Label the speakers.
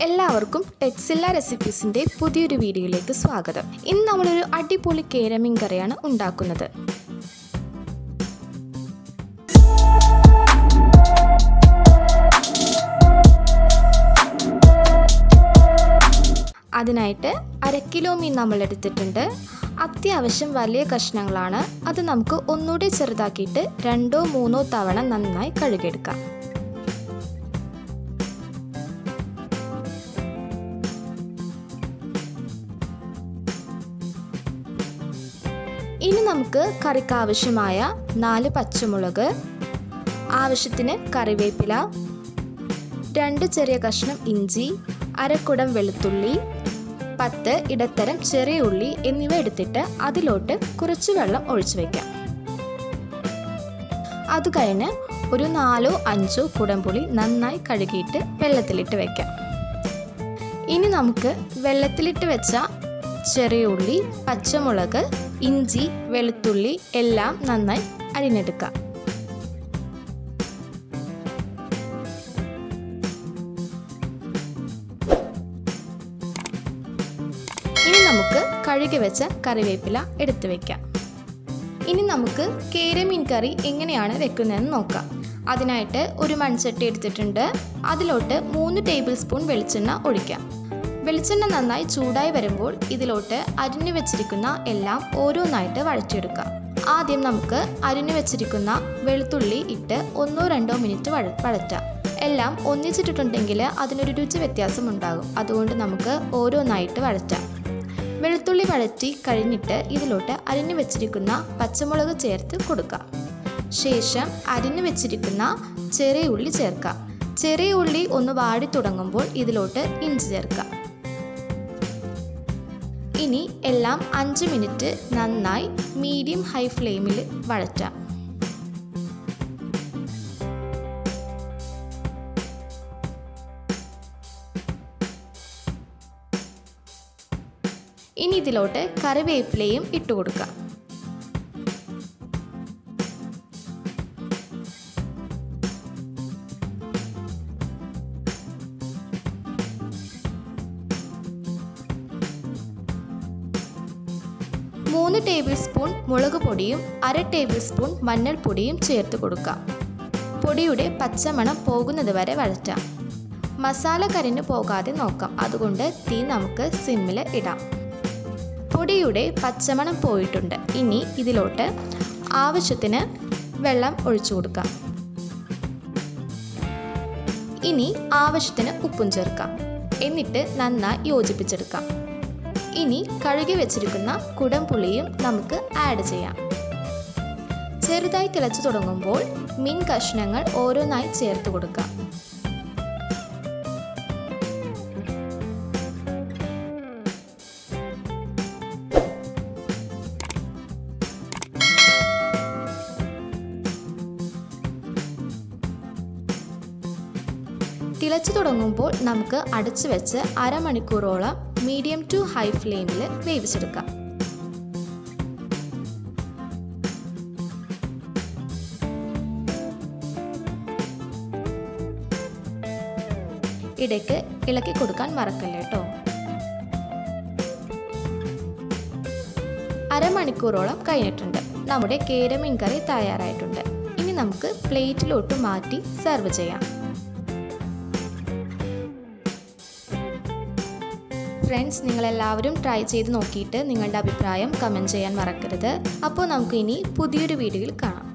Speaker 1: എല്ലാവർക്കും ടെക്സില്ല റെസിപ്പീസിൻ്റെ പുതിയൊരു വീഡിയോയിലേക്ക് സ്വാഗതം ഇന്ന് നമ്മളൊരു അടിപൊളി കേരമീൻ കറിയാണ് ഉണ്ടാക്കുന്നത് അതിനായിട്ട് അര കിലോ മീൻ നമ്മൾ എടുത്തിട്ടുണ്ട് അത്യാവശ്യം വലിയ കഷ്ണങ്ങളാണ് അത് നമുക്ക് ഒന്നുകൂടി ചെറുതാക്കിയിട്ട് രണ്ടോ മൂന്നോ തവണ നന്നായി കഴുകിയെടുക്കാം ഇനി നമുക്ക് കറിക്ക് ആവശ്യമായ നാല് പച്ചമുളക് ആവശ്യത്തിന് കറിവേപ്പില രണ്ട് ചെറിയ കഷ്ണം ഇഞ്ചി അരക്കുടം വെളുത്തുള്ളി പത്ത് ഇടത്തരം ചെറിയ ഉള്ളി എന്നിവ എടുത്തിട്ട് അതിലോട്ട് കുറച്ച് വെള്ളം ഒഴിച്ചു വയ്ക്കാം അത് കഴിഞ്ഞ് ഒരു നാലോ അഞ്ചോ കുടംപുളി നന്നായി കഴുകിയിട്ട് വെള്ളത്തിലിട്ട് വയ്ക്കാം ഇനി നമുക്ക് വെള്ളത്തിലിട്ട് വെച്ച ചെറിയ ഉള്ളി പച്ചമുളക് ഇഞ്ചി വെളുത്തുള്ളി എല്ലാം നന്നായി അരിഞ്ഞെടുക്കാം ഇനി നമുക്ക് കഴുകി വെച്ച കറിവേപ്പില എടുത്തു വെക്കാം ഇനി നമുക്ക് കേരമീൻ കറി എങ്ങനെയാണ് വെക്കുന്നതെന്ന് നോക്കാം അതിനായിട്ട് ഒരു മൺചട്ടി എടുത്തിട്ടുണ്ട് അതിലോട്ട് മൂന്ന് ടേബിൾ സ്പൂൺ വെളിച്ചെണ്ണ ഒഴിക്കാം വെളിച്ചെണ്ണ നന്നായി ചൂടായി വരുമ്പോൾ ഇതിലോട്ട് അരിഞ്ഞു വെച്ചിരിക്കുന്ന എല്ലാം ഓരോന്നായിട്ട് വഴറ്റിയെടുക്കാം ആദ്യം നമുക്ക് അരിഞ്ഞു വെച്ചിരിക്കുന്ന വെളുത്തുള്ളി ഇട്ട് ഒന്നോ രണ്ടോ മിനിറ്റ് വഴ വഴറ്റാം എല്ലാം ഒന്നിച്ചിട്ടിട്ടുണ്ടെങ്കിൽ അതിനൊരു രുചി വ്യത്യാസം ഉണ്ടാകും അതുകൊണ്ട് നമുക്ക് ഓരോന്നായിട്ട് വഴറ്റാം വെളുത്തുള്ളി വഴറ്റി കഴിഞ്ഞിട്ട് ഇതിലോട്ട് അരിഞ്ഞു വെച്ചിരിക്കുന്ന പച്ചമുളക് ചേർത്ത് കൊടുക്കാം ശേഷം അരിഞ്ഞു വെച്ചിരിക്കുന്ന ചെറിയ ഉള്ളി ചേർക്കാം ചെറിയ ഉള്ളി ഒന്ന് വാടി തുടങ്ങുമ്പോൾ ഇതിലോട്ട് ഇഞ്ചി ചേർക്കാം ഇനി എല്ലാം അഞ്ച് മിനിറ്റ് നന്നായി മീഡിയം ഹൈ ഫ്ലെയിമിൽ വഴറ്റാം ഇനി ഇതിലോട്ട് കറിവേപ്പിലയും ഇട്ട് കൊടുക്കാം മൂന്ന് ടേബിൾ സ്പൂൺ മുളക് പൊടിയും അര ടേബിൾ സ്പൂൺ മഞ്ഞൾപ്പൊടിയും ചേർത്ത് കൊടുക്കാം പൊടിയുടെ പച്ചമണം പോകുന്നത് വരെ വഴറ്റാം മസാല കരിഞ്ഞു പോകാതെ നോക്കാം അതുകൊണ്ട് തീ നമുക്ക് സിമ്മിൽ ഇടാം പൊടിയുടെ പച്ചമണം പോയിട്ടുണ്ട് ഇനി ഇതിലോട്ട് ആവശ്യത്തിന് വെള്ളം ഒഴിച്ചു കൊടുക്കാം ഇനി ആവശ്യത്തിന് ഉപ്പും ചേർക്കാം എന്നിട്ട് നന്നായി യോജിപ്പിച്ചെടുക്കാം ഇനി കഴുകി വെച്ചിരിക്കുന്ന കുടംപുളിയും നമുക്ക് ആഡ് ചെയ്യാം ചെറുതായി തിളച്ചു തുടങ്ങുമ്പോൾ മീൻ കഷ്ണങ്ങൾ ഓരോന്നായി ചേർത്ത് കൊടുക്കാം തിളച്ചു തുടങ്ങുമ്പോൾ നമുക്ക് അടച്ചു വെച്ച് അരമണിക്കൂറോളം മീഡിയം ടു ഹൈ ഫ്ലെയിമിൽ വേവിച്ചെടുക്കാം ഇടയ്ക്ക് ഇളക്കി കൊടുക്കാൻ മറക്കല്ലേ കേട്ടോ അരമണിക്കൂറോളം കഴിഞ്ഞിട്ടുണ്ട് നമ്മുടെ കേരമീൻ കറി തയ്യാറായിട്ടുണ്ട് ഇനി നമുക്ക് പ്ലേറ്റിലോട്ട് മാറ്റി സെർവ് ചെയ്യാം ഫ്രണ്ട്സ് നിങ്ങളെല്ലാവരും ട്രൈ ചെയ്ത് നോക്കിയിട്ട് നിങ്ങളുടെ അഭിപ്രായം കമൻറ്റ് ചെയ്യാൻ മറക്കരുത് അപ്പോൾ നമുക്ക് ഇനി പുതിയൊരു വീഡിയോയിൽ കാണാം